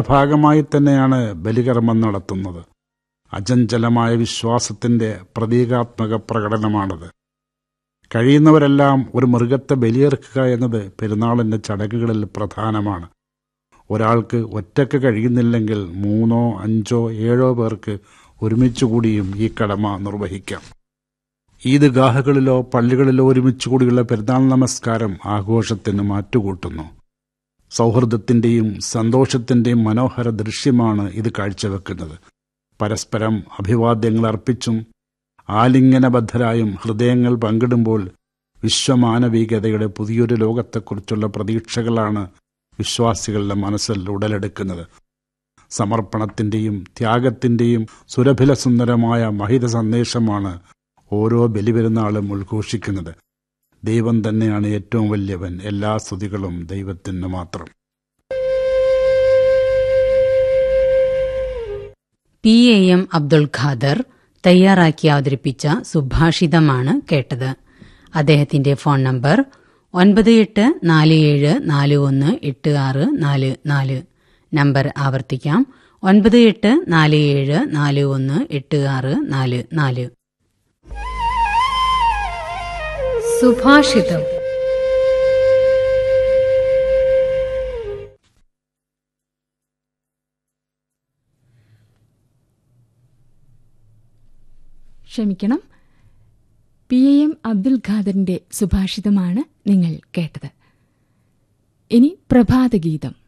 ഭാഗമായി തന്നെയാണ് ബലികർമ്മം നടത്തുന്നത് അചഞ്ചലമായ വിശ്വാസത്തിന്റെ പ്രതീകാത്മക പ്രകടനമാണത് കഴിയുന്നവരെല്ലാം ഒരു മൃഗത്തെ ബലിയെറുക്കുക എന്നത് പെരുന്നാളിന്റെ ചടങ്ങുകളിൽ പ്രധാനമാണ് ഒരാൾക്ക് ഒറ്റക്ക് കഴിയുന്നില്ലെങ്കിൽ മൂന്നോ അഞ്ചോ ഏഴോ പേർക്ക് ഒരുമിച്ച് കൂടിയും ഈ കടമ നിർവഹിക്കാം ഈദ്ഗാഹുകളിലോ പള്ളികളിലോ ഒരുമിച്ച് കൂടിയുള്ള പെരുന്നാൾ നമസ്കാരം ആഘോഷത്തിന് മാറ്റുകൂട്ടുന്നു സൗഹൃദത്തിന്റെയും സന്തോഷത്തിന്റെയും മനോഹര ദൃശ്യമാണ് ഇത് കാഴ്ചവെക്കുന്നത് പരസ്പരം അഭിവാദ്യങ്ങൾ അർപ്പിച്ചും ആലിംഗനബദ്ധരായും ഹൃദയങ്ങൾ പങ്കിടുമ്പോൾ വിശ്വമാനവികതയുടെ പുതിയൊരു ലോകത്തെക്കുറിച്ചുള്ള പ്രതീക്ഷകളാണ് വിശ്വാസികളുടെ മനസ്സിൽ ഉടലെടുക്കുന്നത് സമർപ്പണത്തിന്റെയും ത്യാഗത്തിന്റെയും സുരഭില സുന്ദരമായ മഹിത സന്ദേശമാണ് ഓരോ ബലിപെരുന്നാളും ഉദ്ഘോഷിക്കുന്നത് ദൈവം തന്നെയാണ് ഏറ്റവും വലിയവൻ എല്ലാ സ്തുതികളും ദൈവത്തിന് മാത്രം P A M Abdul Khader തയ്യാറാക്കി അവതരിപ്പിച്ച സുഭാഷിതമാണ് കേട്ടത് അദ്ദേഹത്തിന്റെ ഫോൺ നമ്പർ ഒൻപത് എട്ട് നാല് ഏഴ് നാല് ഒന്ന് എട്ട് ആറ് നാല് നാല് നമ്പർ ആവർത്തിക്കാം ഒൻപത് എട്ട് നാല് ഏഴ് നാല് ഒന്ന് എട്ട് ആറ് നാല് നാല് സുഭാഷിതം ക്ഷമിക്കണം പി എ എം അബ്ദുൽ ഖാദറിന്റെ സുഭാഷിതമാണ് നിങ്ങൾ കേട്ടത് ഇനി പ്രഭാതഗീതം